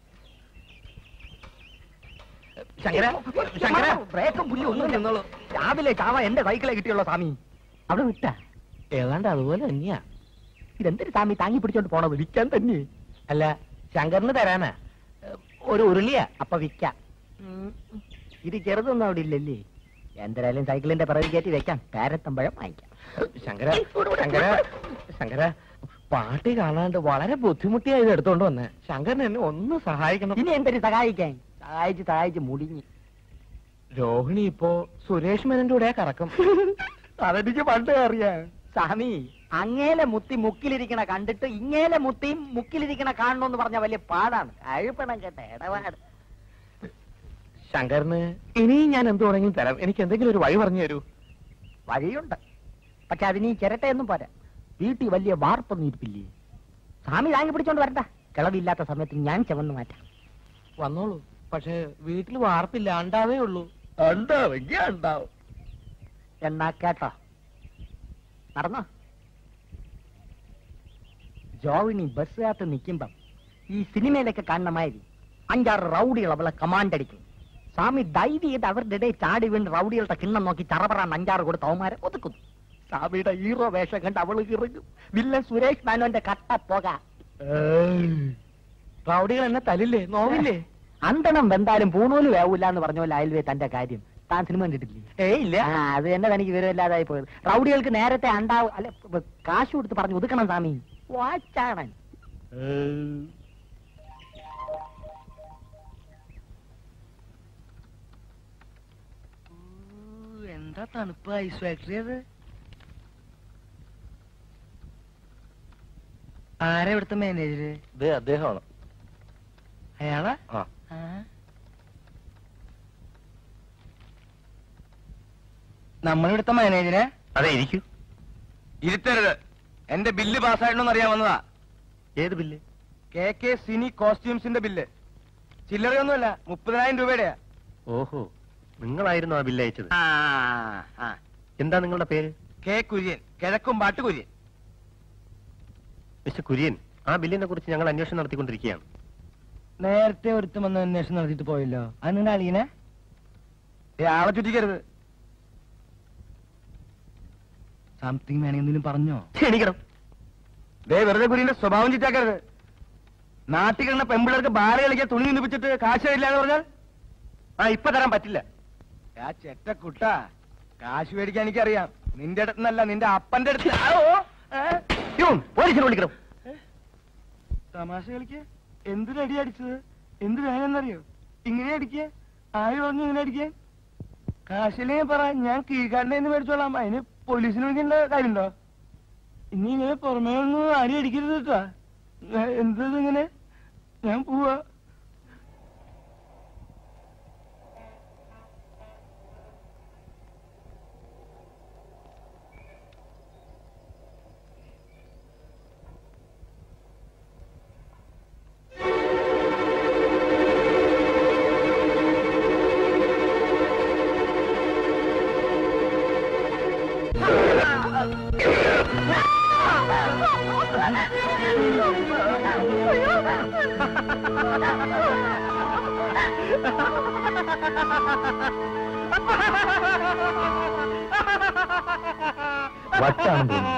ശങ്കര ശങ്കര ബ്രേക്കും പുല്ലും ഒന്നും നിന്നോളൂ രാവിലെ ചാവ എന്റെ സൈക്കിളെ കിട്ടിയുള്ളൂ സ്വാമി അവിടെ വിട്ട ഏതാണ്ട് അതുപോലെ തന്നെയാ ഇതെന്തൊരു സ്വാമി താങ്ങി പിടിച്ചോണ്ട് പോണത് വിൽക്കാൻ തന്നെ അല്ല ശങ്കറിന് തരാനാ ഏ, ഒരു ഉരുളിയാ അപ്പൊ വിൽക്കാം ഉം. ഇത് ചെറുതൊന്നും അവിടെ ഇല്ലല്ലേ എന്തായാലും സൈക്കിളിന്റെ പിറകിൽ കയറ്റി വെക്കാം പേരത്തമ്പഴം വാങ്ങിക്കാം ശങ്കര ശങ്കര ശങ്കര പാട്ടി കാണാണ്ട് വളരെ ബുദ്ധിമുട്ടിയായത് എടുത്തോണ്ട് വന്നേ ശങ്കരൻ എന്നെ ഒന്ന് സഹായിക്കണം ഇനി എന്തൊരു സഹായിക്കാൻ സഹായിച്ച് സഹായിച്ച് മുടിഞ്ഞ് രോഹിണി ഇപ്പോ സുരേഷ് മേനന്റെ കൂടെ കറക്കം അതെനിക്ക് പണ്ട് അറിയാം സ്വാമി അങ്ങേലെ മുത്തി മുക്കിലിരിക്കണ കണ്ടിട്ട് ഇങ്ങേലെ മുത്തിയും മുക്കിലിരിക്കണ കാണണമെന്ന് പറഞ്ഞ വലിയ പാടാണ് അഴുപ്പണം കേട്ട ഇടപാട് ശങ്കരന് ഇനിയും ഞാൻ എന്ത് വേണമെങ്കിലും തരാം എനിക്ക് എന്തെങ്കിലും ഒരു വഴി പറഞ്ഞു തരൂ വഴിയുണ്ട് പക്ഷെ അതിന് ഈ ചിരട്ടയൊന്നും പോരാ വീട്ടിൽ വലിയ വാർപ്പൊന്നും ഇരിപ്പില്ലേ സ്വാമി താങ്ങി പിടിച്ചോണ്ട് വരണ്ട കിളവില്ലാത്ത സമയത്ത് ഞാൻ ചവന്ന് മാറ്റാം വന്നോളൂ പക്ഷെ വീട്ടിൽ വാർപ്പില്ല ഉണ്ടാവേ ഉള്ളൂ ഉണ്ടാവെങ്കിൽ ഉണ്ടാവും എന്നാ കേട്ടോ നടന്നോ ജോവിനി ബസ്സിനകത്ത് നിൽക്കുമ്പം ഈ സിനിമയിലൊക്കെ കാണുന്ന മാതിരി അഞ്ചാറ് റൗഡികൾ അവളെ കമാൻഡ് അടിക്കും സ്വാമി ഡൈവ് ചെയ്ത് അവരുടെ ഇടയിൽ ചാടി വീണ് റൗഡികളുടെ കിണ്ണം നോക്കി ചറപറാൻ അഞ്ചാറ് കൊടുത്ത് അവന്മാരെ ഒതുക്കുന്നു സ്വാമിയുടെ ഹീറോ വേഷം കണ്ട് അവള് ഇറങ്ങും വില്ലൻ സുരേഷ് മേനോന്റെ കട്ട പോക റൗഡികൾ എന്നെ തലില്ലേ നോവില്ലേ അന്തണം വെന്താലും പൂണൂല് വേവൂല എന്ന് പറഞ്ഞ പോലെ അയൽവേ തന്റെ കാര്യം താൻ സിനിമ കണ്ടിട്ടില്ലേ ഏയ് ഇല്ല ആ, അത് തന്നെ തനിക്ക് വിവരമില്ലാതായി പോയത് റൗഡികൾക്ക് നേരത്തെ അണ്ടാവും അല്ലെ ബ- കാശ് കൊടുത്ത് പറഞ്ഞു ഒതുക്കണം സ്വാമി വാച്ചാണൻ എന്താ തണുപ്പ് ഐസ് ഫാക്ടറി അത് ആരാ ഇവിടുത്തെ മാനേജര് ഇത് അദ്ദേഹമാണ് അയാളാ ആ ആ. നമ്മളിവിടുത്തെ മാനേജരെ അതെ ഇരിക്കൂ ഇരുത്തരുത് എന്റെ ബില്ല് പാസ്സായിട്ടോന്ന് അറിയാൻ വന്നതാ ഏത് ബില്ല് കെ കെ സിനി കോസ്റ്റ്യൂംസിന്റെ ബില്ല് ചില്ലറയൊന്നുമല്ല മുപ്പതിനായിരം രൂപയുടെയാ ഓഹോ നിങ്ങളായിരുന്നു ആ ബില്ല് അയച്ചത് ആ ആ എന്താ നിങ്ങളുടെ പേര് കെ കുര്യൻ കിഴക്കും പാട്ട് കുര്യൻ മിസ്റ്റർ കുര്യൻ ആ ബില്ലിനെ കുറിച്ച് ഞങ്ങൾ അന്വേഷണം നടത്തിക്കൊണ്ടിരിക്കുകയാണ് നേരത്തെ ഒരുത്തം വന്ന് അന്വേഷണം നടത്തിയിട്ട് പോയല്ലോ അത് നിങ്ങളുടെ അളിയനെ ഏ, ആളെ ചുറ്റിക്കരുത് സംതിങ് വേണമെങ്കിലും പറഞ്ഞോ ക്ഷണിക്കണം ദേ വെറുതെ കുര്യന്റെ സ്വഭാവം ചുറ്റാക്കരുത് നാട്ടിൽ കിടന്ന പെമ്പിള്ളേർക്ക് ബാല കളിക്കാൻ തുണി നിന്നിപ്പിച്ചിട്ട് കാശ് തരില്ല എന്ന് പറഞ്ഞാൽ ആ ഇപ്പൊ തരാൻ പറ്റില്ല ആ ചെറ്റ കുട്ട കാശ് മേടിക്കാൻ എനിക്കറിയാം നിന്റെ അടുത്തുനിന്നല്ല നിന്റെ അപ്പന്റെ അടുത്ത് ആ, ഓ, ഏ? പ്യൂൺ, പോലീസിനെ വിളിക്കണം തമാശ കളിക്ക എന്തിനടി അടിച്ചത് എന്ത് വേണമെന്നറിയോ ഇങ്ങനെ അടിക്കുക ആര് പറഞ്ഞു ഇങ്ങനെ അടിക്കാൻ കാശിലേ പറ ഞാൻ കീഴ്ക്കാരനെ എന്ന് മേടിച്ചോളാം അതിന് പോലീസിന് വിളിക്കേണ്ട കാര്യമുണ്ടോ ഇനി ഇങ്ങനെ പുറമേ ഒന്നും ആരും അടിക്കരുത് കേട്ടാ എന്തത് ഇങ്ങനെ ഞാൻ പോവാ വട്ടാണെന്ന് തോന്നുന്നു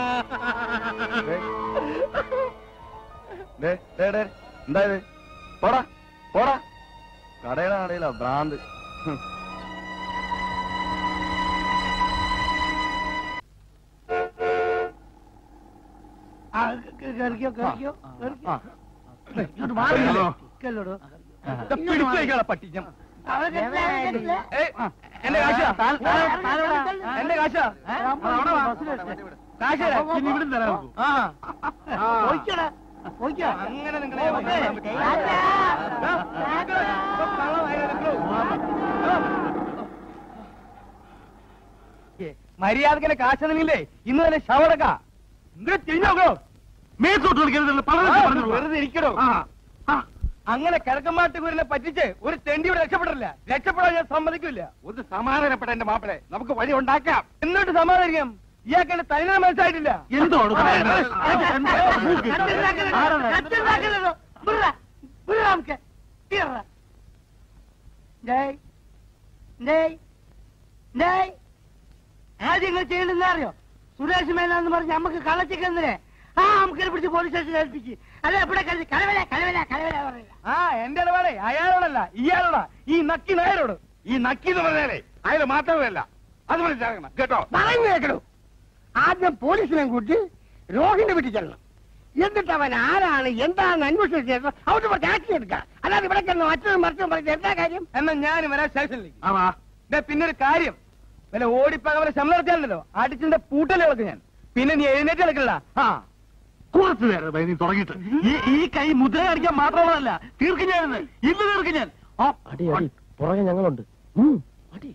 ദേ, ദേ, ദേ, എന്താ ഇത് പോടാ പോടാ കടയുടെ കടയിലാ ഭ്രാന്ത് ഹും. ആ, കേ- കേറിക്കോ കേറിക്കോ കേറിക്കോ ഇങ്ങോട്ട് മാറിയല്ലോ കേറിക്കോടോ. പിടിച്ചു വയ്ക്കാളെ പട്ടി ഞാൻ അവരെ കെട്ടില്ല, അവരെ കെട്ടില്ല. ഏയ്, എന്റെ കാശാ എന്റെ കാശാ അവിടെ വാ. കാശ് തരാം. ഇനി ഇവിടുന്ന് തരാം നമുക്ക്. ആ. പോയിക്കോടാ, പോയിക്കോ. അങ്ങനെ നിങ്ങളെ ഓക്കേ. മര്യാദക്കിന്റെ കാശെന്നില്ലേ ഇന്ന് തന്നെ ശവടക്ക ഇങ്ങനെ തിരിഞ്ഞോക്കോ മേത്തോട്ട് കളിക്കരുത് പലതൊക്കെ പറഞ്ഞോളൂ വെറുതെ ഇരിക്കണോ അങ്ങനെ കിഴക്കമ്മാട്ടുകൂരിനെ പറ്റിച്ച് ഒരു തെണ്ടി ഇവിടെ രക്ഷപ്പെടില്ല രക്ഷപ്പെടാൻ ഞാൻ സമ്മതിക്കില്ല ഒന്ന് സമാധാനപ്പെട്ട എന്റെ മാപ്പിളെ നമുക്ക് വഴി ഉണ്ടാക്കാം എന്നിട്ട് സമാധാനിക്കാം ഇയാൾക്ക് എന്റെ തനിനെ മനസ്സിലായിട്ടില്ല എന്തോട് പറയുന്നത്? കത്തിണ്ടാക്കരുത്, കത്തിണ്ടാക്കരുത്. വിടടാ, വിടടാ നമുക്ക്. തീർടാ. ഡേയ്, ഡേയ്, ഡേയ്. ആദ്യം നിങ്ങൾ ചെയ്യേണ്ടതെന്ന് അറിയോ സുരേഷ് മേനാന്ന് പറഞ്ഞ് നമുക്ക് കള്ളച്ചിക്കെന്നില്ലേ ആ നമുക്ക് പിടിച്ച് പോലീസ് സ്റ്റേഷനിൽ ഏൽപ്പിച്ച് അല്ല ഇവിടെ കളി കലവല കലവല കലവല പറയില്ല ആ എന്റെ ഇടപാടെ അയാളോടല്ല ഇയാളോടാ ഈ നക്കി നായരോട് ഈ നക്കി എന്ന് പറഞ്ഞാലേ അയാൾ മാത്രമല്ല അത് മനസ്സിലാക്കണം കേട്ടോ പറഞ്ഞു കേൾക്കണു ആദ്യം പോലീസിനെ കൂട്ടി രോഹിന്റെ വീട്ടിൽ ചെല്ലണം എന്നിട്ട് അവൻ ആരാണ് എന്താണെന്ന് അന്വേഷിച്ച ശേഷം അവിടെ കുറച്ച് ആക്ഷൻ എടുക്കുക അല്ലാതെ ഇവിടെ ചെന്ന് മറ്റൊരു മറിച്ചും പറഞ്ഞത് എന്താ കാര്യം എന്നാ ഞാൻ വരാൻ സ്റ്റേഷനിലേക്ക് ആവാ ദേ, പിന്നെ ഒരു കാര്യം വല്ല ഓടിപ്പകവരെ ശമ്പളം നടത്തിയാലല്ലോ അടിച്ചിന്റെ പൂട്ടല് കളക്ക് ഞാൻ പിന്നെ നീ എഴുന്നേറ്റ് കളിക്കണ്ട ആ കുറച്ചു നേരം നീ തുടങ്ങിയിട്ട് ഈ ഈ കൈ മുദ്ര അടിക്കാൻ മാത്രമുള്ളതല്ല തീർക്കും ഞാൻ ഇന്ന്. ഇന്ന് തീർക്കും ഞാൻ ആ, അടി അടി പുറകെ ഞങ്ങളുണ്ട് അടി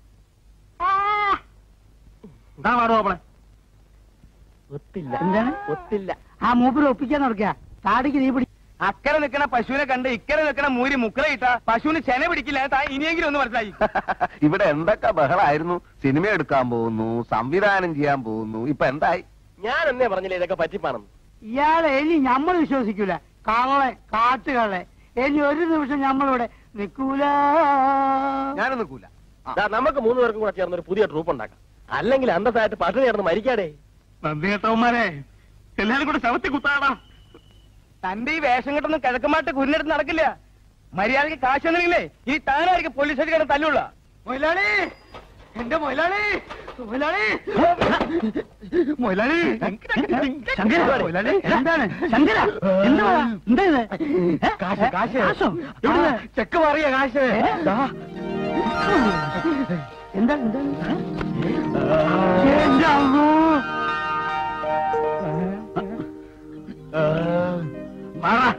ഇതാ വാടോ അവളെ ഒത്തില്ല എന്താണ്? ഒത്തില്ല ആ മൂപ്പര് ഒപ്പിക്കാൻ നടക്കുക താടിക്ക് നീ പിടി അക്കരെ നിൽക്കണ പശുവിനെ കണ്ട് ഇക്കരെ നിൽക്കണ മൂരി മുക്കറയിട്ട പശുവിന് ചെന പിടിക്കില്ല താ ഇനിയെങ്കിലും ഒന്ന് മനസ്സിലായി ഇവിടെ എന്തൊക്കെ ബഹളായിരുന്നു സിനിമ എടുക്കാൻ പോകുന്നു സംവിധാനം ചെയ്യാൻ പോകുന്നു ഇപ്പൊ എന്തായി ഞാൻ എന്നേ പറഞ്ഞില്ലേ ഇതൊക്കെ പറ്റിപ്പാണെന്ന് ഇയാളെ ഇനി നമ്മൾ വിശ്വസിക്കൂല കള്ളെ കാട്ടുകള്ളെ ഇനി ഒരു നിമിഷം നമ്മളിവിടെ നിൽക്കൂല ഞാനും നിൽക്കൂല ദാ, നമുക്ക് മൂന്ന് പേർക്കും കൂടെ ചേർന്ന് ഒരു പുതിയ ട്രൂപ്പ് ഉണ്ടാക്കാം അല്ലെങ്കിൽ അന്തസ്സായിട്ട് പട്ടിണി കിടന്ന് മരിക്കാടേ നന്ദി കേട്ടവന്മാരെ എല്ലാരും കൂടെ ശവത്തി കുത്താടാ തന്റെ ഈ വേഷം കെട്ടൊന്നും കിഴക്കമാട്ട് കുരിനെടുത്ത് നടക്കില്ല മര്യാദക്ക് കാശൊന്നുമില്ലേ ഈ താനായിരിക്കും പോലീസ് സ്റ്റേഷൻ കിടന്ന് തല്ലുള്ള മൊയിലാളി എന്റെ മൊയിലാളി മൊയിലാളി മൊയിലാളി ശങ്കര മൊയിലാളി എന്താണ് ശങ്കര എന്താ എന്താ ഇത് ഏ? കാശ്, കാശ്. കാശോ എവിടുന്ന്? ചെക്ക് മാറിയ കാശ് ദാ. എന്താ എന്താ എന്റെ അമ്മോ. മാറാ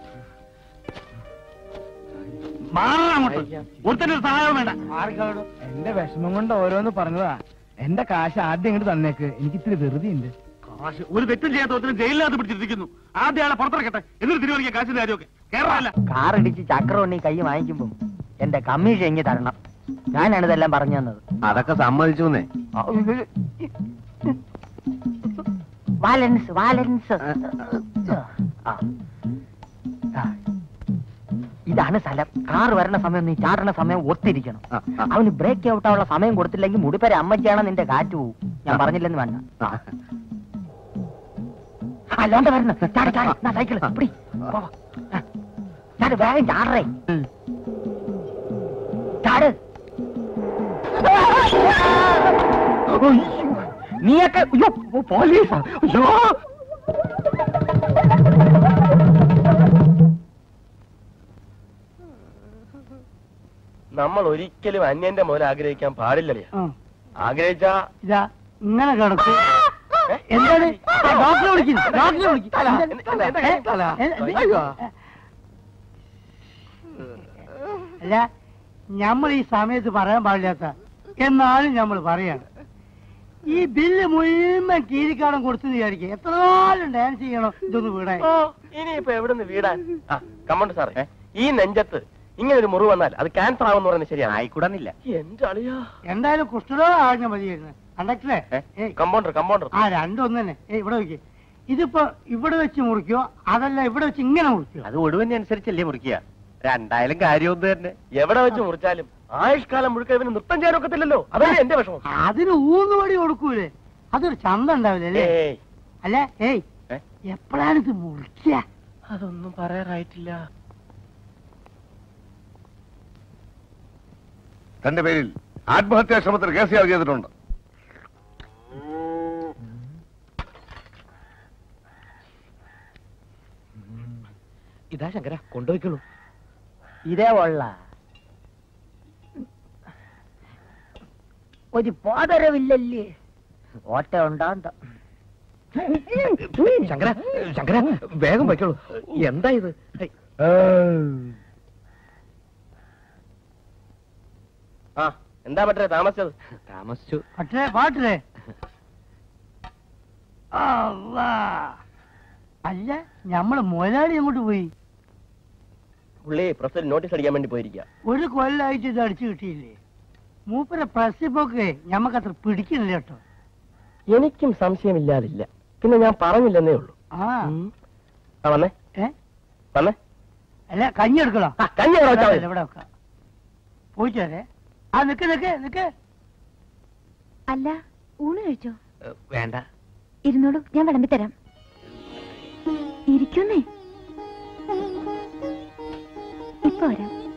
മാറാ അങ്ങോട്ട് ഒരുത്തന്റെ ഒരു സഹായം വേണ്ട ആർക്കാണോ എന്റെ വിഷമം കൊണ്ട് ഓരോന്ന് പറഞ്ഞതാ എന്റെ കാശ് ആദ്യം ഇങ്ങോട്ട് തന്നേക്ക് എനിക്ക് ഇത്തിരി വെറുതെ ഉണ്ട് കാശ് ഒരു തെറ്റും ചെയ്യാത്ത ഒരുത്തരും ജയിലിനകത്ത് പിടിച്ചിരിക്കുന്നു ആദ്യം ആളെ പുറത്തിറക്കട്ടെ എന്നിട്ട് തിരുവനിക്കാൻ കാശിന്റെ കാര്യമൊക്കെ കേരളമല്ല കാറിടിച്ച് ചക്രവണ്ണി കൈ വാങ്ങിക്കുമ്പോ എന്റെ കമ്മീഷൻ എങ്ങി തരണം ഞാനാണ് ഇതെല്ലാം പറഞ്ഞു തന്നത് അതൊക്കെ സമ്മതിച്ചു വാലൻസ് വാലൻസ് ആ. ആ. ഇതാണ് സ്ഥലം കാർ വരണ സമയം നീ ചാടണ സമയം ഒത്തിരിക്കണം ആ, ആ. അവന് ബ്രേക്ക് ഔട്ട് ആവുള്ള സമയം കൊടുത്തില്ലെങ്കിൽ മുടിപ്പരെ അമ്മയ്ക്കാണ് നിന്റെ കാറ്റ് പോവും ഞാൻ പറഞ്ഞില്ലെന്ന് വേണ്ട അല്ലാണ്ട് വരണം ചാടി ചാടി നാ സൈക്കിൾ പിടി പോ. ആ. ചാട് വേഗം ചാടറേ ചാട് അയ്യോ. നീയൊക്കെ അയ്യോ പോലീസാ അയ്യോ നമ്മൾ ഒരിക്കലും അന്യന്റെ മുതൽ ആഗ്രഹിക്കാൻ പാടില്ലല്ലേ ആഗ്രഹിച്ചാ ഇതാ ഇങ്ങനെ കിടക്കും എന്താണ് ആ, ഡോക്ടറെ വിളിക്കുന്നു ഡോക്ടറെ വിളിക്കുന്നു തല. എന്താ, എന്താ കാര്യം? തല. അയ്യോ. അല്ല നമ്മൾ ഈ സമയത്ത് പറയാൻ പാടില്ലാത്ത എന്നാലും നമ്മൾ പറയാണ് ഈ ബില്ല് മുഴുവൻ കീരിക്കാടം കൊടുത്തു വിചാരിക്കുക എത്ര നാളും ഡാൻസ് ചെയ്യണം ഇതൊന്ന് വീടാൻ ഓ ഇനിയിപ്പോ എവിടുന്ന് വീടാൻ ആ കമ്മണ്ട് സാറേ ഈ നെഞ്ചത്ത് ഇങ്ങനെ ഒരു മുറിവ് വന്നാൽ അത് ക്യാൻസർ ആവുമെന്ന് പറയുന്നത് ശരിയാണ് ആയിക്കൂടന്നില്ല എന്റെ അളിയാ എന്തായാലും കുഷ്ഠരോഗം ആഴ്ച മതിയായിരുന്നു കണ്ടക്ടറെ ഏയ് കമ്പൗണ്ടർ കമ്പൗണ്ടർ ആ രണ്ടൊന്നു തന്നെ ഏയ് ഇവിടെ നോക്കി ഇതിപ്പോ ഇവിടെ വെച്ച് മുറിക്കോ അതല്ല ഇവിടെ വെച്ച് ഇങ്ങനെ മുറിക്കോ അത് ഒടുവിനനുസരിച്ചല്ലേ മുറിക്കുക രണ്ടായാലും കാര്യം ഒന്ന് തന്നെ എവിടെ വെച്ച് മുറിച്ചാലും ആയുഷ്കാലം മുഴുക്ക ഇവന് നൃത്തം ചെയ്യാൻ ഒക്കത്തില്ലല്ലോ അതല്ലേ എന്റെ വിഷമം അതിന് ഊന്നുവടി കൊടുക്കൂലേ അതൊരു ചന്ത ഉണ്ടാവില്ലേ അല്ലേ ഏയ്, അല്ല ഏയ് ഏ? എപ്പോഴാണ് ഇത് മുറിക്കുക അതൊന്നും പറയാറായിട്ടില്ല തന്റെ പേരിൽ ആത്മഹത്യാ ശ്രമത്തിൽ കേസ് ഇയാൾ ചെയ്തിട്ടുണ്ട് ഇതാ ശങ്കര കൊണ്ടുപോയിക്കോളൂ ഇതേ ഉള്ള ഒരു പോതരവില്ലല്ലേ ഓട്ട ഉണ്ടാന്തോ ശങ്കര ശങ്കര വേഗം വയ്ക്കോളൂ എന്താ ഇത് ഹൈ. ആ എന്താ പറ്റേ താമസിച്ചത് താമസിച്ചു പക്ഷേ പാട്ടില്ലേ അല്ലാ. അല്ല ഞമ്മള് മുതലാളി അങ്ങോട്ട് പോയി പുള്ളി പ്രസിഡന്റ് നോട്ടീസ് അടിക്കാൻ വേണ്ടി പോയിരിക്കുക ഒരു കൊല്ലായിട്ട് ഇത് അടിച്ചു കിട്ടിയില്ലേ മൂപ്പരെ പ്രസിപ്പൊക്കെ ഞമ്മക്കത്ര പിടിക്കുന്നില്ല കേട്ടോ എനിക്കും സംശയമില്ലാതില്ല പിന്നെ ഞാൻ പറഞ്ഞില്ലെന്നേ ഉള്ളൂ ആ ആ വന്നേ ഏ വന്നേ അല്ല കഞ്ഞി എടുക്കണോ ആ, കഞ്ഞി അവിടെ വെച്ചാ മതി. ഇവിടെ വെക്കാം പോയിട്ട് വരെ ആ നിക്ക് നിക്ക് നിക്ക് അല്ല ഊണ് കഴിച്ചോ വേണ്ട ഇരുന്നോളൂ ഞാൻ വിളമ്പിത്തരാം ഇരിക്കുന്നേ ഇപ്പൊ വരാം